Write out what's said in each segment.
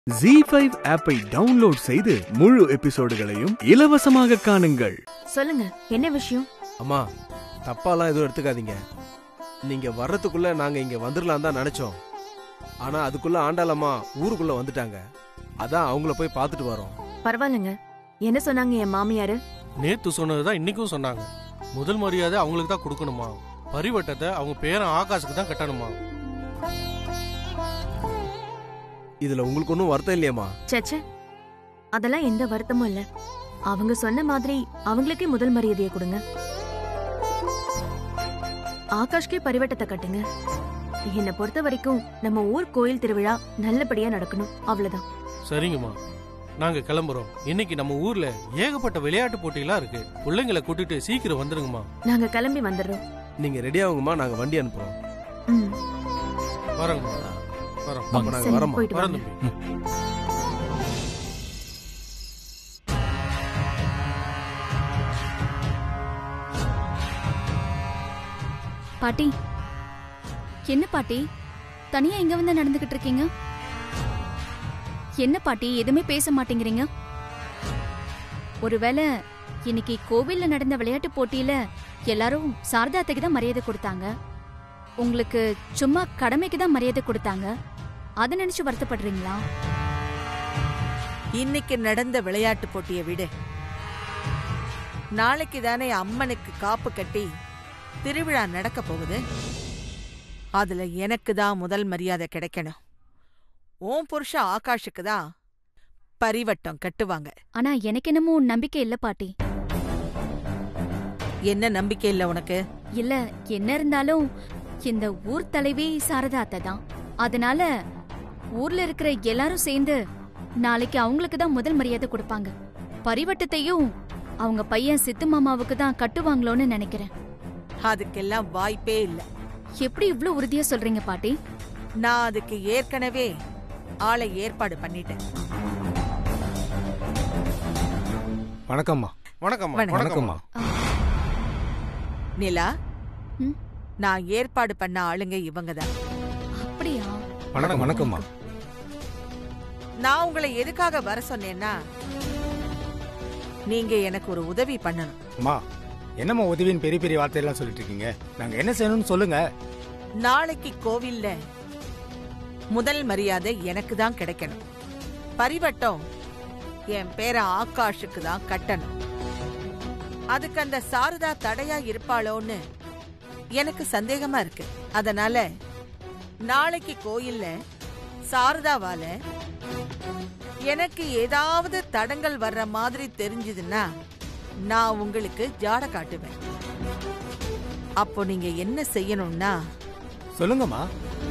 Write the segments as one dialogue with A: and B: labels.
A: G five ஆப்பை download செய்து முழு எபிசோடுகளையும் இலவசமாக காணுங்கள்
B: சொல்லுங்க என்ன விஷயம்
C: அம்மா தப்பாலாம் எதுவும் எடுத்துக்காதீங்க நீங்க வர்றதுக்குள்ள நாங்க இங்க வந்துடலாம் தான் நினைச்சோம் ஆனா அதுக்குள்ள ஆண்டாளம்மா ஊருக்குள்ள வந்துட்டாங்க அதான் அவங்கள போய் பார்த்துட்டு வரோம்
B: பரவாயில்லைங்க என்ன சொன்னாங்க என் மாமியாரு
D: நேத்து சொன்னதுதான் இன்னைக்கும் சொன்னாங்க முதல் மரியாதை அவங்களுக்கு தான் கொடுக்கணுமா பரிவட்டத்தை அவங்க பேரன் ஆகாஷுக்கு தான் கட்டணுமா
C: இதுல உங்களுக்கு ஒன்றும் வருத்தம் இல்லையாம்மா
B: சச்சே அதெல்லாம் எந்த வருத்தமும் இல்ல அவங்க சொன்ன மாதிரி அவங்களுக்கே முதல் மரியாதையை கொடுங்க ஆகாஷ்கே பரிவட்டத்தை கட்டுங்க என்னை பொறுத்த வரைக்கும் நம்ம ஊர் கோயில் திருவிழா நல்லபடியா நடக்கணும் அவ்வளவுதான்
D: சரிங்கம்மா நாங்க கிளம்புறோம் இன்னைக்கு நம்ம ஊர்ல ஏகப்பட்ட விளையாட்டு போட்டியெல்லாம் இருக்கு பிள்ளைங்களை கூட்டிட்டு சீக்கிரம் வந்துருங்கம்மா
B: நாங்க கிளம்பி வந்துடுறோம்
C: நீங்க ரெடி ஆகுங்கம்மா நாங்க வண்டி அனுப்புறோம்
B: ம்,
D: வரோங்கம்மா வரோம்
C: அப்ப நாங்க
B: சரி,
C: வரோம்மா
B: போயிட்டு
D: வரோம்
B: வாங்க
D: தம்பி
E: பாட்டி என்ன பாட்டி தனியா இங்க வந்து நடந்துகிட்டு இருக்கீங்க என்ன பாட்டி எதுவுமே பேச மாட்டேங்கிறீங்க ஒருவேளை இன்னைக்கு கோவில்ல நடந்த விளையாட்டு போட்டியில எல்லாரும் சாரதாத்துக்கு தான் மரியாதை கொடுத்தாங்க உங்களுக்கு சும்மா கடமைக்கு தான் மரியாதை கொடுத்தாங்க அதை நினைச்சு வருத்தப்படுறீங்களா
F: இன்னைக்கு நடந்த விளையாட்டு போட்டியை விடு நாளைக்கு தானே அம்மனுக்கு காப்பு கட்டி திருவிழா நடக்க போகுது அதுல எனக்கு தான் முதல் மரியாதை கிடைக்கணும் உன் புருஷன் ஆகாஷுக்கு தான் பரிவட்டம் கட்டுவாங்க
E: ஆனா எனக்கு என்னமோ நம்பிக்கை இல்ல பாட்டி
F: என்ன நம்பிக்கை இல்ல உனக்கு
E: இல்ல என்ன இருந்தாலும் இந்த ஊர் தலைவி சாரதா அத்தை தான் அதனால ஊர்ல இருக்கிற எல்லாரும் சேர்ந்து நாளைக்கு அவங்களுக்கு தான் முதல் மரியாதை கொடுப்பாங்க பரிவட்டத்தையும் அவங்க பையன் சித்து மாமாவுக்கு தான் கட்டுவாங்களோன்னு நினைக்கிறேன்
F: அதுக்கெல்லாம் வாய்ப்பே இல்ல
E: எப்படி இவ்ளோ உறுதியா சொல்றீங்க பாட்டி
F: நான் அதுக்கு ஏற்கனவே ஆளை ஏற்பாடு பண்ணிட்டேன்
G: வணக்கம்மா
D: வணக்கம்மா
F: வணக்கம்.
G: வணக்கம்மா
F: நிலா
E: ம்?
F: நான் ஏற்பாடு பண்ண ஆளுங்க இவங்க தான்
E: அப்படியா
G: வணக்கம் வணக்கம்மா
F: நான் உங்களை எதுக்காக வர சொன்னேன்னா நீங்க எனக்கு ஒரு உதவி பண்ணணும்
G: அம்மா என்னம்மா உதவின்னு பெரிய பெரிய வார்த்தையெல்லாம் சொல்லிட்டு இருக்கீங்க நாங்க என்ன செய்யணும்னு சொல்லுங்க
F: நாளைக்கு கோவில்ல முதல் மரியாதை எனக்கு தான் கிடைக்கணும் பரிவட்டம் என் பேர ஆகாஷுக்கு தான் கட்டணும் அதுக்கு அந்த சாரதா தடையா இருப்பாளோன்னு எனக்கு சந்தேகமா இருக்கு அதனால நாளைக்கு கோயில்ல சாரதாவால எனக்கு ஏதாவது தடங்கள் வர்ற மாதிரி தெரிஞ்சதுன்னா நான் உங்களுக்கு ஜாட காட்டுவேன் அப்போ நீங்க என்ன செய்யணும்னா
G: சொல்லுங்கம்மா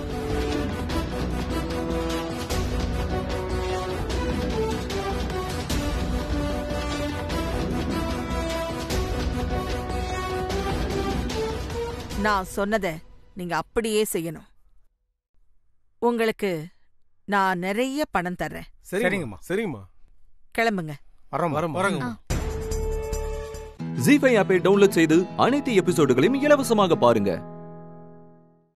F: நான் சொன்னத நீங்க அப்படியே செய்யணும் உங்களுக்கு நான் நிறைய பணம் தர்றேன்
G: சரிங்கம்மா.
C: சரிங்கம்மா
F: கிளம்புங்க
G: வரோம்
C: வரோம்
D: வரோங்கம்மா
H: ஜி ஃபைவ் ஆப்பை டவுன்லோட் செய்து அனைத்து எபிசோடுகளையும் இலவசமாக பாருங்க